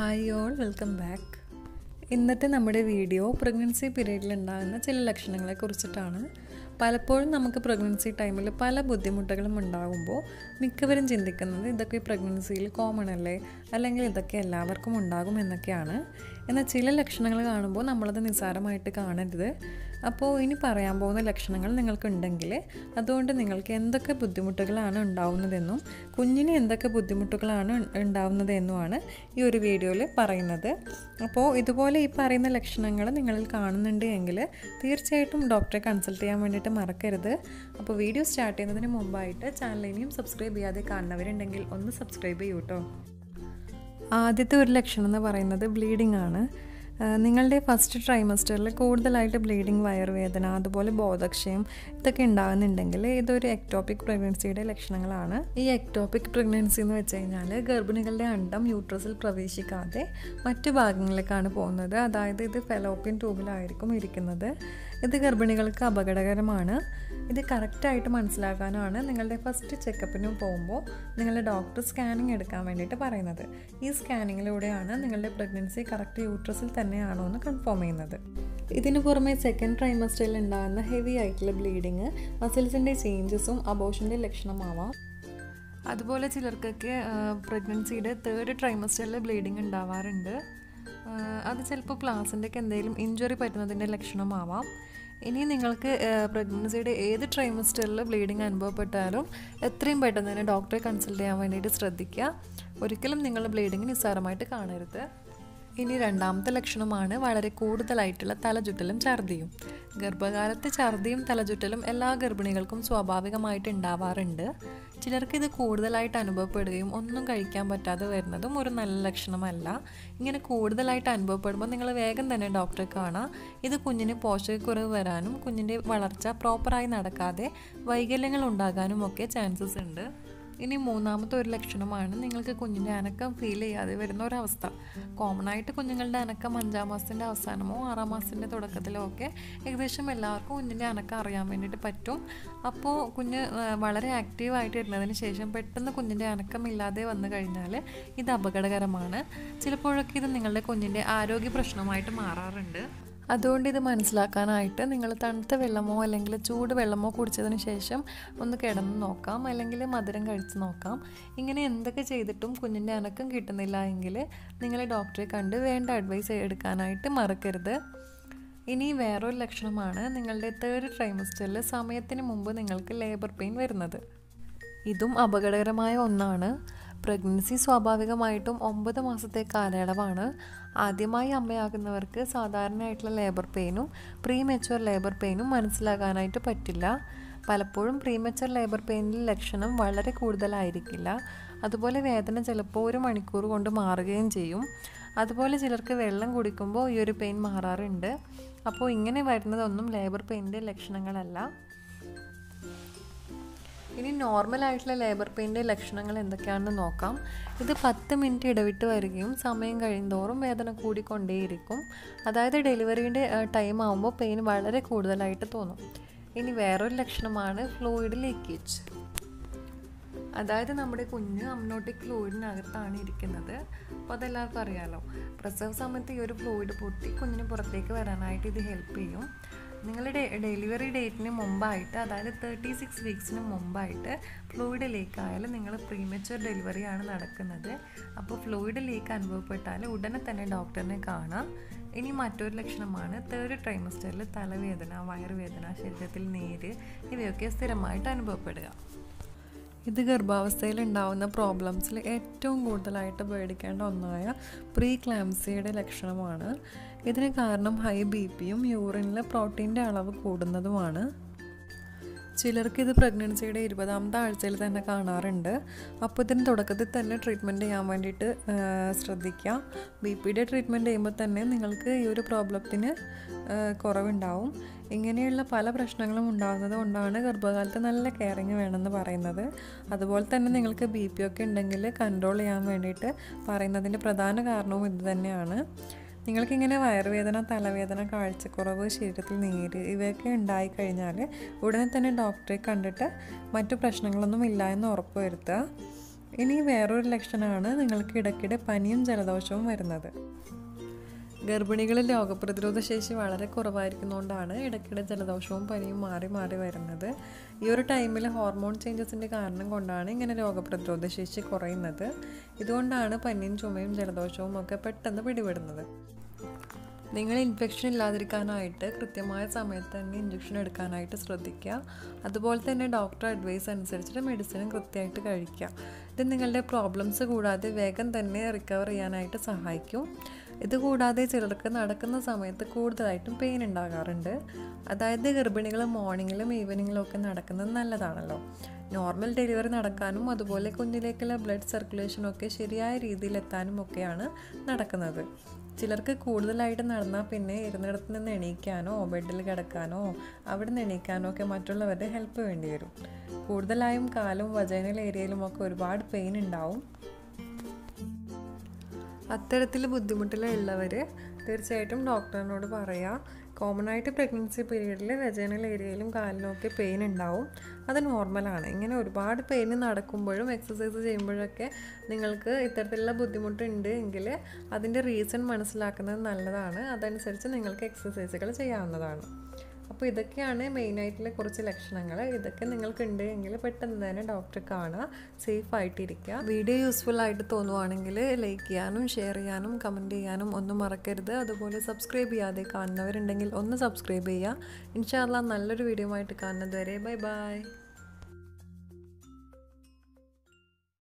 hi all welcome back ഇന്നത്തെ നമ്മുടെ video pregnancy പീരീഡിൽ ഉണ്ടാകുന്ന ചില ലക്ഷണങ്ങളെ കുറിച്ചിട്ടാണ് പലപ്പോഴും നമുക്ക് പ്രഗ്നൻസി ടൈമിൽ പല ബുദ്ധിമുട്ടുകളും ഉണ്ടാകുമ്പോൾ മിക്കവരും ചിന്തിക്കുന്നത് ഇതൊക്കെ പ്രഗ്നൻസിയിൽ കോമൺ അല്ലേ അല്ലെങ്കിൽ ഇതൊക്കെ എല്ലാവർക്കും ഉണ്ടാകും എന്നൊക്കെയാണ് എന്നാൽ ചില ലക്ഷണങ്ങൾ കാണുമ്പോൾ നമ്മളത് നിസ്സാരമായിട്ട് കാണരുത് അപ്പോൾ ഇനി പറയാൻ പോകുന്ന ലക്ഷണങ്ങൾ നിങ്ങൾക്കുണ്ടെങ്കിൽ അതുകൊണ്ട് നിങ്ങൾക്ക് എന്തൊക്കെ ബുദ്ധിമുട്ടുകളാണ് ഉണ്ടാവുന്നതെന്നും കുഞ്ഞിന് എന്തൊക്കെ ബുദ്ധിമുട്ടുകളാണ് ഉണ്ടാവുന്നതെന്നുമാണ് ഈ ഒരു വീഡിയോയിൽ പറയുന്നത് അപ്പോൾ ഇതുപോലെ ഈ പറയുന്ന ലക്ഷണങ്ങൾ നിങ്ങളിൽ കാണുന്നുണ്ട് എങ്കിൽ തീർച്ചയായിട്ടും ഡോക്ടറെ കൺസൾട്ട് ചെയ്യാൻ വേണ്ടിയിട്ട് മറക്കരുത് അപ്പോൾ വീഡിയോ സ്റ്റാർട്ട് ചെയ്യുന്നതിന് മുമ്പായിട്ട് ചാനൽ ഇനിയും സബ്സ്ക്രൈബ് ചെയ്യാതെ കാണുന്നവരുണ്ടെങ്കിൽ ഒന്ന് സബ്സ്ക്രൈബ് ചെയ്യൂ കേട്ടോ ആദ്യത്തെ ഒരു ലക്ഷണം എന്ന് പറയുന്നത് ബ്ലീഡിംഗ് ആണ് നിങ്ങളുടെ ഫസ്റ്റ് ട്രൈമസ്റ്ററിൽ കൂടുതലായിട്ട് ബ്ലീഡിങ് വയറുവേദന അതുപോലെ ബോധക്ഷയം ഇതൊക്കെ ഉണ്ടാകുന്നുണ്ടെങ്കിൽ ഇതൊരു എക്ടോപിക് പ്രഗ്നൻസിയുടെ ലക്ഷണങ്ങളാണ് ഈ എക്ടോപിക് പ്രഗ്നൻസി എന്ന് വെച്ച് കഴിഞ്ഞാൽ ഗർഭിണികളുടെ അണ്ടം യൂട്രസിൽ പ്രവേശിക്കാതെ മറ്റു ഭാഗങ്ങളിലേക്കാണ് പോകുന്നത് അതായത് ഇത് ഫെലോപ്പിയൻ ട്യൂബിലായിരിക്കും ഇരിക്കുന്നത് ഇത് ഗർഭിണികൾക്ക് അപകടകരമാണ് ഇത് കറക്റ്റായിട്ട് മനസ്സിലാക്കാനാണ് നിങ്ങളുടെ ഫസ്റ്റ് ചെക്കപ്പിന് പോകുമ്പോൾ നിങ്ങളുടെ ഡോക്ടർ സ്കാനിങ് എടുക്കാൻ വേണ്ടിയിട്ട് പറയുന്നത് ഈ സ്കാനിങ്ങിലൂടെയാണ് നിങ്ങളുടെ പ്രഗ്നൻസി കറക്റ്റ് യൂട്രസിൽ തന്നെയാണോ എന്ന് കൺഫേം ചെയ്യുന്നത് ഇതിനു പുറമെ സെക്കൻഡ് ട്രൈമസ്റ്ററിൽ ഉണ്ടാകുന്ന ഹെവി ആയിട്ടുള്ള ബ്ലീഡിങ് മസിൽസിൻ്റെ ചേഞ്ചസും അബോഷൻ്റെ ലക്ഷണമാവാം അതുപോലെ ചിലർക്കൊക്കെ പ്രഗ്നൻസിയുടെ തേർഡ് ട്രൈമസ്റ്ററിൽ ബ്ലീഡിങ് ഉണ്ടാവാറുണ്ട് അത് ചിലപ്പോൾ ക്ലാസ്സിൻ്റെയൊക്കെ എന്തെങ്കിലും ഇഞ്ചുറി പറ്റുന്നതിൻ്റെ ലക്ഷണമാവാം ഇനി നിങ്ങൾക്ക് പ്രഗ്നൻസിയുടെ ഏത് ട്രൈമസ്റ്ററിൽ ബ്ലീഡിങ് അനുഭവപ്പെട്ടാലും എത്രയും പെട്ടെന്ന് തന്നെ ഡോക്ടറെ കൺസൾട്ട് ചെയ്യാൻ വേണ്ടിയിട്ട് ശ്രദ്ധിക്കുക ഒരിക്കലും നിങ്ങൾ ബ്ലീഡിങ് നിസ്സാരമായിട്ട് കാണരുത് ഇനി രണ്ടാമത്തെ ലക്ഷണമാണ് വളരെ കൂടുതലായിട്ടുള്ള തലചുറ്റലും ഛർദിയും ഗർഭകാലത്ത് ഛർദിയും തലചുറ്റലും എല്ലാ ഗർഭിണികൾക്കും സ്വാഭാവികമായിട്ട് ഉണ്ടാവാറുണ്ട് ചിലർക്ക് ഇത് കൂടുതലായിട്ട് അനുഭവപ്പെടുകയും ഒന്നും കഴിക്കാൻ പറ്റാതെ വരുന്നതും ഒരു നല്ല ലക്ഷണമല്ല ഇങ്ങനെ കൂടുതലായിട്ട് അനുഭവപ്പെടുമ്പോൾ നിങ്ങൾ വേഗം തന്നെ ഡോക്ടറെ കാണാം ഇത് കുഞ്ഞിന് പോഷകക്കുറവ് വരാനും കുഞ്ഞിൻ്റെ വളർച്ച പ്രോപ്പറായി നടക്കാതെ വൈകല്യങ്ങൾ ഉണ്ടാകാനും ഒക്കെ ചാൻസസ് ഉണ്ട് ഇനി മൂന്നാമത്തെ ഒരു ലക്ഷണമാണ് നിങ്ങൾക്ക് കുഞ്ഞിൻ്റെ അനക്കം ഫീൽ ചെയ്യാതെ വരുന്ന ഒരവസ്ഥ കോമൺ ആയിട്ട് കുഞ്ഞുങ്ങളുടെ അനക്കം അഞ്ചാം മാസത്തിൻ്റെ അവസാനമോ ആറാം മാസത്തിൻ്റെ തുടക്കത്തിലോ ഒക്കെ ഏകദേശം എല്ലാവർക്കും കുഞ്ഞിൻ്റെ അനക്കം അറിയാൻ വേണ്ടിയിട്ട് പറ്റും അപ്പോൾ കുഞ്ഞ് വളരെ ആക്റ്റീവായിട്ട് ഇരുന്നതിന് ശേഷം പെട്ടെന്ന് കുഞ്ഞിൻ്റെ അനക്കം ഇല്ലാതെ വന്നു കഴിഞ്ഞാൽ ഇത് അപകടകരമാണ് ചിലപ്പോഴൊക്കെ ഇത് നിങ്ങളുടെ കുഞ്ഞിൻ്റെ ആരോഗ്യ പ്രശ്നമായിട്ട് മാറാറുണ്ട് അതുകൊണ്ട് ഇത് മനസ്സിലാക്കാനായിട്ട് നിങ്ങൾ തണുത്ത വെള്ളമോ അല്ലെങ്കിൽ ചൂട് വെള്ളമോ കുടിച്ചതിന് ശേഷം ഒന്ന് കിടന്ന് നോക്കാം അല്ലെങ്കിൽ മധുരം കഴിച്ച് നോക്കാം ഇങ്ങനെ എന്തൊക്കെ ചെയ്തിട്ടും കുഞ്ഞിൻ്റെ അനക്കം കിട്ടുന്നില്ല എങ്കിൽ നിങ്ങൾ ഡോക്ടറെ കണ്ട് വേണ്ട അഡ്വൈസ് എടുക്കാനായിട്ട് മറക്കരുത് ഇനി വേറൊരു ലക്ഷണമാണ് നിങ്ങളുടെ തേർഡ് ട്രൈമസ്റ്ററിൽ സമയത്തിന് മുമ്പ് നിങ്ങൾക്ക് ലേബർ പെയിൻ വരുന്നത് ഇതും അപകടകരമായ ഒന്നാണ് പ്രഗ്നൻസി സ്വാഭാവികമായിട്ടും ഒമ്പത് മാസത്തെ കാലയളവാണ് ആദ്യമായി അമ്മയാകുന്നവർക്ക് സാധാരണയായിട്ടുള്ള ലേബർ പെയിനും പ്രീ മെച്ചുവർ ലേബർ പെയിനും മനസ്സിലാകാനായിട്ട് പറ്റില്ല പലപ്പോഴും പ്രീ മെച്ചുവർ ലേബർ പെയിനിൻ്റെ ലക്ഷണം വളരെ കൂടുതലായിരിക്കില്ല അതുപോലെ വേദന ചിലപ്പോൾ ഒരു മണിക്കൂർ കൊണ്ട് മാറുകയും ചെയ്യും അതുപോലെ ചിലർക്ക് വെള്ളം കുടിക്കുമ്പോൾ ഈ ഒരു പെയിൻ മാറാറുണ്ട് അപ്പോൾ ഇങ്ങനെ വരുന്നതൊന്നും ലേബർ പെയിനിൻ്റെ ലക്ഷണങ്ങളല്ല ഇനി നോർമൽ ആയിട്ടുള്ള ലേബർ പെയിൻ്റെ ലക്ഷണങ്ങൾ എന്തൊക്കെയാണെന്ന് നോക്കാം ഇത് പത്ത് മിനിറ്റ് ഇടവിട്ട് വരികയും സമയം കഴിയുന്തോറും വേദന കൂടിക്കൊണ്ടേയിരിക്കും അതായത് ഡെലിവറിയുടെ ടൈം ആകുമ്പോൾ പെയിൻ വളരെ കൂടുതലായിട്ട് തോന്നും ഇനി വേറൊരു ലക്ഷണമാണ് ഫ്ലൂയിഡ് ലീക്കേജ് അതായത് നമ്മുടെ കുഞ്ഞ് അമ്നോട്ടിക് ഫ്ലൂയിഡിനകത്താണ് ഇരിക്കുന്നത് അപ്പോൾ അതെല്ലാവർക്കും അറിയാമല്ലോ പ്രസവ സമയത്ത് ഈ ഒരു ഫ്ലൂയിഡ് പൊട്ടി കുഞ്ഞിന് പുറത്തേക്ക് വരാനായിട്ട് ഇത് ഹെൽപ്പ് ചെയ്യും നിങ്ങളുടെ ഡെലിവറി ഡേറ്റിന് മുമ്പായിട്ട് അതായത് തേർട്ടി സിക്സ് വീക്സിന് മുമ്പായിട്ട് ഫ്ലൂയിഡ് ലീക്ക് ആയാലും നിങ്ങൾ പ്രീമച്ചുവർ ഡെലിവറിയാണ് നടക്കുന്നത് അപ്പോൾ ഫ്ലൂയിഡ് ലീക്ക് അനുഭവപ്പെട്ടാൽ ഉടനെ തന്നെ ഡോക്ടറിനെ കാണാം ഇനി മറ്റൊരു ലക്ഷണമാണ് തേർഡ് ട്രൈമസ്റ്ററിൽ തലവേദന വയറുവേദന ശരീരത്തിൽ നീര് ഇവയൊക്കെ സ്ഥിരമായിട്ട് അനുഭവപ്പെടുക ഇത് ഗർഭാവസ്ഥയിൽ ഉണ്ടാകുന്ന പ്രോബ്ലംസിൽ ഏറ്റവും കൂടുതലായിട്ട് പേടിക്കേണ്ട ഒന്നായ പ്രീ ക്ലാംസിയുടെ ലക്ഷണമാണ് ഇതിന് കാരണം ഹൈ ബി പിയും യൂറിനിലെ പ്രോട്ടീൻ്റെ അളവ് കൂടുന്നതുമാണ് ചിലർക്ക് ഇത് പ്രഗ്നൻസിയുടെ ഇരുപതാമത്തെ ആഴ്ചയിൽ തന്നെ കാണാറുണ്ട് അപ്പോൾ ഇതിന് തുടക്കത്തിൽ തന്നെ ട്രീറ്റ്മെൻറ്റ് ചെയ്യാൻ വേണ്ടിയിട്ട് ശ്രദ്ധിക്കുക ബി പിയുടെ ട്രീറ്റ്മെൻറ്റ് ചെയ്യുമ്പോൾ തന്നെ നിങ്ങൾക്ക് ഈ ഒരു പ്രോബ്ലത്തിന് കുറവുണ്ടാവും ഇങ്ങനെയുള്ള പല പ്രശ്നങ്ങളും ഉണ്ടാകുന്നത് കൊണ്ടാണ് ഗർഭകാലത്ത് നല്ല കെയറിങ് വേണമെന്ന് പറയുന്നത് അതുപോലെ തന്നെ നിങ്ങൾക്ക് ബി പി ഒക്കെ ഉണ്ടെങ്കിൽ കൺട്രോൾ ചെയ്യാൻ വേണ്ടിയിട്ട് പറയുന്നതിൻ്റെ പ്രധാന കാരണവും ഇത് തന്നെയാണ് നിങ്ങൾക്കിങ്ങനെ വയറുവേദന തലവേദന കാഴ്ചക്കുറവ് ശരീരത്തിൽ നീര് ഇവയൊക്കെ ഉണ്ടായിക്കഴിഞ്ഞാൽ ഉടനെ തന്നെ ഡോക്ടറെ കണ്ടിട്ട് മറ്റു പ്രശ്നങ്ങളൊന്നും ഇല്ല എന്ന് ഉറപ്പ് വരുത്തുക ഇനി വേറൊരു ലക്ഷണമാണ് നിങ്ങൾക്ക് ഇടയ്ക്കിടെ പനിയും ജലദോഷവും വരുന്നത് ഗർഭിണികളിൽ രോഗപ്രതിരോധ ശേഷി വളരെ കുറവായിരിക്കുന്നതുകൊണ്ടാണ് ഇടയ്ക്കിടെ ജലദോഷവും പനിയും മാറി മാറി വരുന്നത് ഈ ഒരു ടൈമിൽ ഹോർമോൺ ചേഞ്ചസിൻ്റെ കാരണം കൊണ്ടാണ് ഇങ്ങനെ രോഗപ്രതിരോധ ശേഷി കുറയുന്നത് ഇതുകൊണ്ടാണ് പനിയും ചുമയും ജലദോഷവും ഒക്കെ പെട്ടെന്ന് പിടിപെടുന്നത് നിങ്ങൾ ഇൻഫെക്ഷൻ ഇല്ലാതിരിക്കാനായിട്ട് കൃത്യമായ സമയത്ത് തന്നെ ഇഞ്ചക്ഷൻ എടുക്കാനായിട്ട് ശ്രദ്ധിക്കുക അതുപോലെ തന്നെ ഡോക്ടർ അഡ്വൈസ് അനുസരിച്ചിട്ട് മെഡിസിനും കൃത്യമായിട്ട് കഴിക്കുക ഇത് നിങ്ങളുടെ പ്രോബ്ലംസ് കൂടാതെ വേഗം തന്നെ റിക്കവർ ചെയ്യാനായിട്ട് സഹായിക്കും ഇതുകൂടാതെ ചിലർക്ക് നടക്കുന്ന സമയത്ത് കൂടുതലായിട്ടും പെയിൻ ഉണ്ടാകാറുണ്ട് അതായത് ഗർഭിണികൾ മോർണിംഗിലും ഈവനിങ്ങിലും ഒക്കെ നടക്കുന്നത് നല്ലതാണല്ലോ നോർമൽ ഡെലിവറി നടക്കാനും അതുപോലെ കുഞ്ഞിലേക്കുള്ള ബ്ലഡ് സർക്കുലേഷനും ഒക്കെ ശരിയായ രീതിയിൽ എത്താനും ഒക്കെയാണ് നടക്കുന്നത് ചിലർക്ക് കൂടുതലായിട്ട് നടന്നാൽ പിന്നെ ഇരുന്നിടത്ത് നിന്ന് എണീക്കാനോ ബെഡിൽ കിടക്കാനോ അവിടെ നിന്ന് എണീക്കാനോ ഒക്കെ മറ്റുള്ളവരുടെ ഹെൽപ്പ് വേണ്ടി വരും കൂടുതലായും കാലും വജൈനൽ ഏരിയയിലും ഒക്കെ ഒരുപാട് പെയിൻ ഉണ്ടാവും അത്തരത്തിൽ ബുദ്ധിമുട്ടിലുള്ളവർ തീർച്ചയായിട്ടും ഡോക്ടറിനോട് പറയുക കോമൺ ആയിട്ട് പ്രഗ്നൻസി പീരീഡിൽ വെജനൽ ഏരിയയിലും കാലിലും ഒക്കെ പെയിൻ ഉണ്ടാവും അത് നോർമലാണ് ഇങ്ങനെ ഒരുപാട് പെയിൻ നടക്കുമ്പോഴും എക്സസൈസ് ചെയ്യുമ്പോഴൊക്കെ നിങ്ങൾക്ക് ഇത്തരത്തിലുള്ള ബുദ്ധിമുട്ടുണ്ട് എങ്കിൽ അതിൻ്റെ റീസൺ മനസ്സിലാക്കുന്നത് നല്ലതാണ് അതനുസരിച്ച് നിങ്ങൾക്ക് എക്സസൈസുകൾ ചെയ്യാവുന്നതാണ് അപ്പോൾ ഇതൊക്കെയാണ് മെയിനായിട്ടുള്ള കുറച്ച് ലക്ഷണങ്ങൾ ഇതൊക്കെ നിങ്ങൾക്കുണ്ട് എങ്കിൽ പെട്ടെന്ന് തന്നെ ഡോക്ടറെ കാണുക സേഫ് ആയിട്ടിരിക്കുക വീഡിയോ യൂസ്ഫുൾ ആയിട്ട് തോന്നുവാണെങ്കിൽ ലൈക്ക് ചെയ്യാനും ഷെയർ ചെയ്യാനും കമൻറ്റ് ചെയ്യാനും ഒന്നും മറക്കരുത് അതുപോലെ സബ്സ്ക്രൈബ് ചെയ്യാതെ കാണുന്നവരുണ്ടെങ്കിൽ ഒന്ന് സബ്സ്ക്രൈബ് ചെയ്യുക ഇൻഷാല്ല നല്ലൊരു വീഡിയോ ആയിട്ട് കാണുന്നത് വരെ ബൈ ബൈ